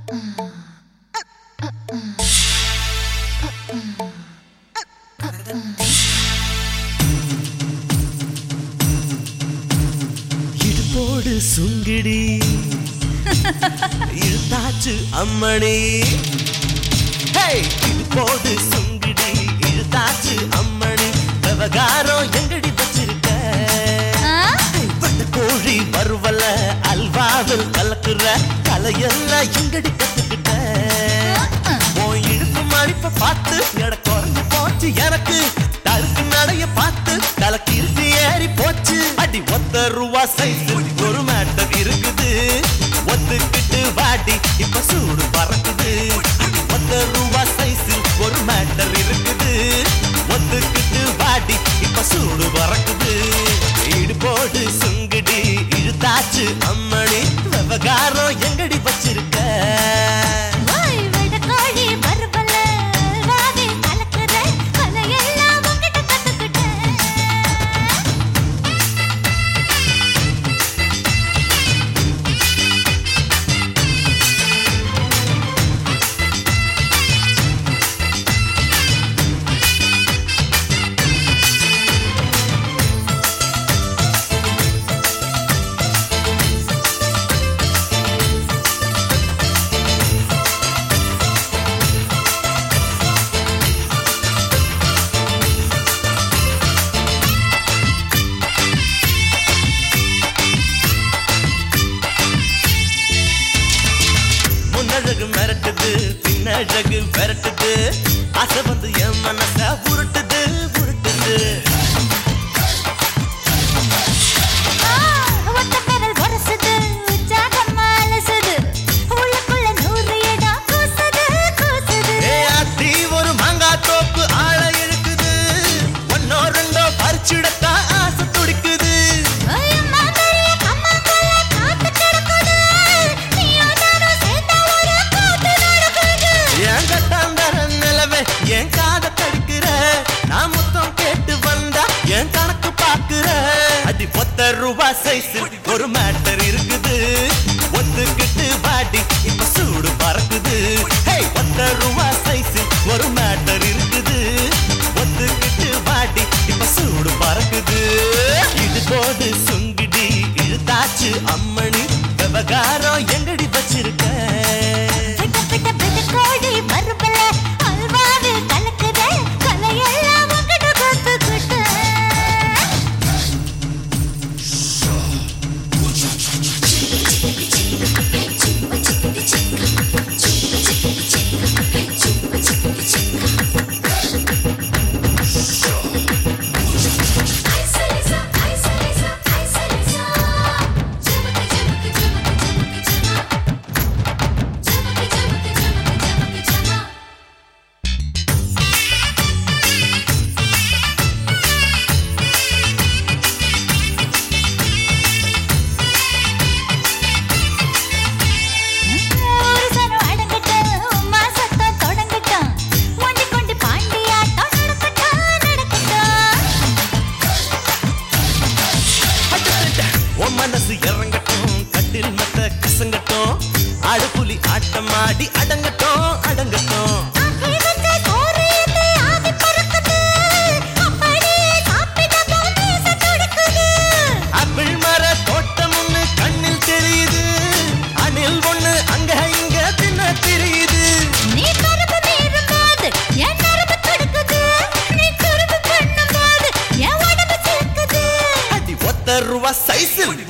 இடுப்போடு சுங்கிடி இழுத்தாச்சு அம்மணி ஹேய், இடுப்போடு சுங்கிடி இழுத்தாச்சு அம்மணி விவகாரம் எங்கடி வச்சிருக்க பட்ட கோழி வறுவல அல்வாவில் கலக்குற கலையெல்லாம் எங்கடி கத்துக்கிட்ட உன் இடுப்பு மடிப்ப பார்த்து எட குறைஞ்சு போச்சு எனக்கு தருக்கு நடைய பார்த்து தலைக்கு ஏறி போச்சு அடி ஒத்த ரூபா சைஸ் ஒரு மேட்டர் இருக்குது ஒத்துக்கிட்டு வாடி இப்ப சூடு பறக்குது அடி ஒத்த ரூபா சைஸ் ஒரு மேட்டர் இருக்குது ஒத்துக்கிட்டு வாடி இப்ப சூடு பறக்குது ஈடு போடு சுங்குடி இழுத்தாச்சு அம்மணி விவகாரம் எங்கடி வச்சிருக்க வாய் வெடக்காளி பருவல வாவி கலக்குற கலையெல்லாம் உன்கிட்ட கத்துக்கிட்டேன் முன்னழகு மிரட்டுது பின்னழகு விரட்டுது ஆசை வந்து என் மனச உருட்டுது உருட்டுது ஒத்த பெறல் உரசுது உற்சாகமா அலசுது உள்ளுக்குள்ள நூறு இடம் கூசுது கூசுது ஏ அத்தி ஒரு மாங்காய் தோப்பு ஆழ இழுக்குது ஒன்னோ ரெண்டோ பறிச்சிடத்தான் ஆசை துடிக்குது ஐயம்மா பெரிய கம்மங்கல்ல காத்து கிடக்குது நீயும் நானும் சேர்ந்தா ஒரு கூத்து நடக்குது என் கட்டாந்தர நிலவே என் காத கடிக்கிற நான் முத்தம் கேட்டு வந்தா என் கணக்கு பாக்குற அடி ஒத்த ரூபா சைஸ் ஒரு மேட்டர் இருக்குது ஒத்துக்கிட்டு பாடி இப்ப சூடு பறக்குது ஹே ஒத்த ரூபா சைஸ் ஒரு மேட்டர் இருக்குது ஒத்துக்கிட்டு பாடி இப்ப சூடு பறக்குது இது போது சுங்கிடி இழுத்தாச்சு அம்மணி விவகாரம் எங்கடி வச்சிருக்க பிட்ட பிட்ட பிட்ட கோழி பருப்பல அல்வாவில் கலக்குது கலையெல்லாம் உன்கிட்ட கத்துக்கிட்டேன் ஒரு சனம் அடங்கட்டும், உம்மா சத்தம் தொடங்கட்டும். ஒண்டி கொண்டி பாண்டியாட்டம் நடக்கட்டும், நடக்கட்டும். உன் மனசு இறங்கட்டும் கட்டில் மத்த கசங்கட்டும் ஆடுபுலி ஆட்டமாடி அடங்கட்டும் அடங்கட்டும் ஆக்கி வச்ச சோறு ஏத்து ஆவி பறக்குது. அப்படியே சாப்பிடவும் மீசை துடிக்குது. ஆப்பிள் மர தோட்டம் ஒண்ணு கண்ணில் தெரியுது அணில் ஒண்ணு அங்க இங்க தின்ன தெரியுது நீ கரும்பு மீறும்போது என் நரம்பு துடிக்குது. நீ குறும்பு பண்ணும்போது என் உடம்பு சிலுக்குது. அடி ஒத்த ரூபா சைஸில்